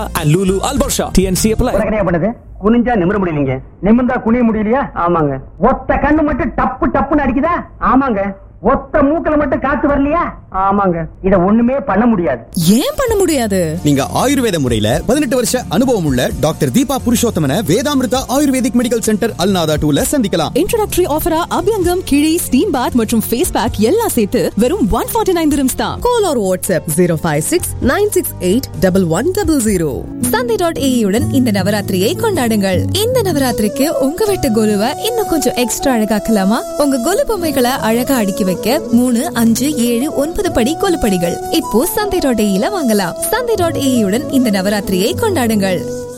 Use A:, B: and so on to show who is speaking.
A: and Lulu Al Barsha. TNC apply.
B: உடனே பண்ணது
C: குனிஞ்சா நிமிர முடியலீங்க
B: நிமிந்தா குனிய முடியலையா
C: ஆமாங்க
B: ஒத்த கண்ணு மட்டும் டப்பு டப்புன்னு அடிக்குதா
C: ஆமாங்க
B: ஒத்த மூக்கல மட்டும் காத்து வரலையா
C: ஆமாங்க
B: இத ஒண்ணுமே பண்ண முடியாது
D: ஏன் பண்ண முடியாது
E: நீங்க ஆயுர்வேத முறையில பதினெட்டு வருஷ அனுபவம் உள்ள doctor Deepa Purushothaman Vedamrutha ayurvedic medical centre Al Nahda டூல சந்திக்கலாம்
D: இன்ட்ரோடக்டரி ஆஃபரா அபியங்கம் கிழி ஸ்டீம் பாத் மற்றும் ஃபேஸ் பேக் எல்லாம் சேர்த்து வெறும் ஒன் ஃபார்ட்டி நைன் திரம்ஸ் தான்
F: Call or WhatsApp 056 968 1100.
D: சந்தை டாட் ஏயுடன் இந்த நவராத்திரியை கொண்டாடுங்கள் இந்த நவராத்திரிக்கு உங்க வீட்டு கோலுவை இன்னும் கொஞ்சம் எக்ஸ்ட்ரா அழகாக்கலாமா உங்க கோலு பொம்மைகளை அழகா அடுக்கி வைக்க மூணு அஞ்சு ஏழு ஒன்பது படி கோலுப்படிகள் இப்போ சந்தை டாட் ஏயில வாங்கலாம் சந்தை டாட் ஏயுடன் இந்த நவராத்திரியை கொண்டாடுங்கள்